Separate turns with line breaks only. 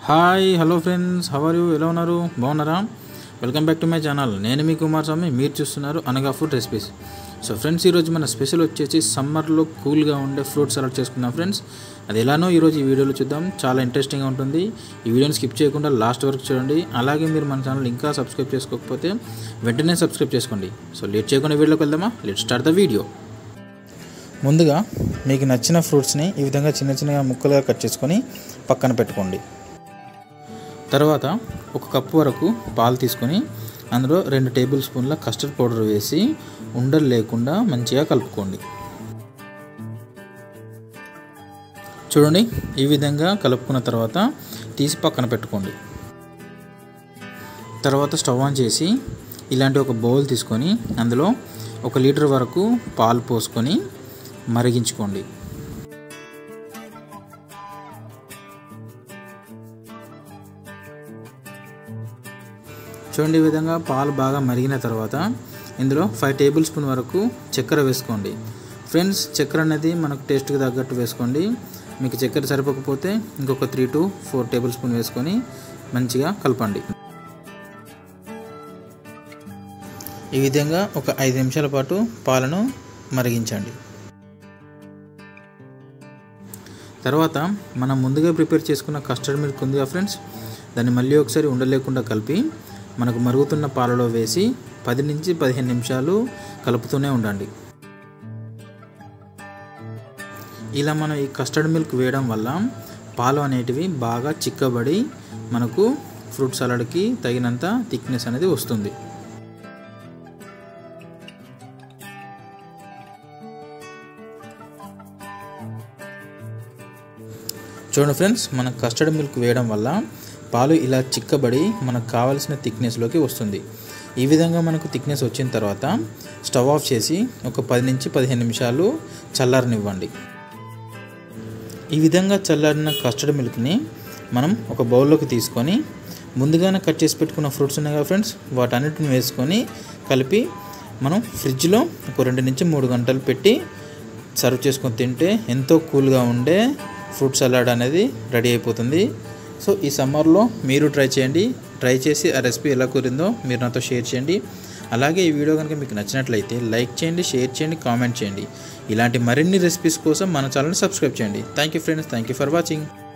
hi hello friends how are you ఉన్నారు బాగున్నారా welcome back to my channel నేను మీ కుమార్ స్వామి మీరు చూస్తున్నారు అనగా ఫుడ్ రెసిపీస్ సో ఫ్రెండ్స్ ఈరోజు మన స్పెషల్ వచ్చేసి సమ్మర్లో కూల్గా ఉండే ఫ్రూట్ సలాడ్ చేసుకుందాం ఫ్రెండ్స్ అది ఎలానో ఈరోజు ఈ వీడియోలో చూద్దాం చాలా ఇంట్రెస్టింగ్గా ఉంటుంది ఈ వీడియోని స్కిప్ చేయకుండా లాస్ట్ వరకు చూడండి అలాగే మీరు మన ఛానల్ ఇంకా సబ్స్క్రైబ్ చేసుకోకపోతే వెంటనే సబ్స్క్రైబ్ చేసుకోండి సో లేట్ చేయకుండా వీడియోకి వెళ్దామా లెట్ స్టార్ట్ ద వీడియో ముందుగా మీకు నచ్చిన ఫ్రూట్స్ని ఈ విధంగా చిన్న చిన్నగా ముక్కలుగా కట్ చేసుకొని పక్కన పెట్టుకోండి తర్వాత ఒక కప్పు వరకు పాలు తీసుకొని అందులో రెండు టేబుల్ స్పూన్ల కస్టర్డ్ పౌడర్ వేసి ఉండలు లేకుండా మంచిగా కలుపుకోండి చూడండి ఈ విధంగా కలుపుకున్న తర్వాత తీసి పక్కన పెట్టుకోండి తర్వాత స్టవ్ ఆన్ చేసి ఇలాంటి ఒక బౌల్ తీసుకొని అందులో ఒక లీటర్ వరకు పాలు పోసుకొని మరిగించుకోండి చూడండి ఈ విధంగా పాలు బాగా మరిగిన తర్వాత ఇందులో ఫైవ్ టేబుల్ స్పూన్ వరకు చక్కెర వేసుకోండి ఫ్రెండ్స్ చక్కెర అనేది మనకు టేస్ట్కి తగ్గట్టు వేసుకోండి మీకు చక్కెర సరిపోకపోతే ఇంకొక three two four tablespoon వేసుకొని మంచిగా కలపండి ఈ విధంగా ఒక ఐదు నిమిషాల పాటు పాలను మరిగించండి తర్వాత మనం ముందుగా ప్రిపేర్ చేసుకున్న కస్టర్డ్ మిల్క్ ఉందిగా ఫ్రెండ్స్ దాన్ని మళ్ళీ ఒకసారి ఉండలేకుండా కలిపి మనకు మరుగుతున్న పాలలో వేసి పది నుంచి పదిహేను నిమిషాలు కలుపుతూనే ఉండండి ఇలా మనం ఈ కస్టర్డ్ మిల్క్ వేయడం వల్ల పాలు అనేటివి బాగా చిక్కబడి మనకు ఫ్రూట్ సలాడ్కి తగినంత థిక్నెస్ అనేది వస్తుంది చూడండి ఫ్రెండ్స్ మన కస్టర్డ్ మిల్క్ వేయడం వల్ల పాలు ఇలా చిక్కబడి మనకు కావలసిన థిక్నెస్లోకి వస్తుంది ఈ విధంగా మనకు థిక్నెస్ వచ్చిన తర్వాత స్టవ్ ఆఫ్ చేసి ఒక పది నుంచి పదిహేను నిమిషాలు చల్లారనివ్వండి ఈ విధంగా చల్లారిన కస్టర్డ్ మిల్క్ని మనం ఒక బౌల్లోకి తీసుకొని ముందుగానే కట్ చేసి పెట్టుకున్న ఫ్రూట్స్ ఉన్నాయి కదా ఫ్రెండ్స్ వాటన్నిటిని వేసుకొని కలిపి మనం ఫ్రిడ్జ్లో ఒక రెండు నుంచి మూడు గంటలు పెట్టి సర్వ్ చేసుకొని తింటే ఎంతో కూల్గా ఉండే ఫ్రూట్ సలాడ్ అనేది రెడీ అయిపోతుంది సో ఈ సమ్మర్లో మీరు ట్రై చేయండి ట్రై చేసి ఆ రెసిపీ ఎలా కురిందో మీరు నాతో షేర్ చేయండి అలాగే ఈ వీడియో కనుక మీకు నచ్చినట్లయితే లైక్ చేయండి షేర్ చేయండి కామెంట్ చేయండి ఇలాంటి మరిన్ని రెసిపీస్ కోసం మన ఛానల్ని సబ్స్క్రైబ్ చేయండి thank you friends thank you for watching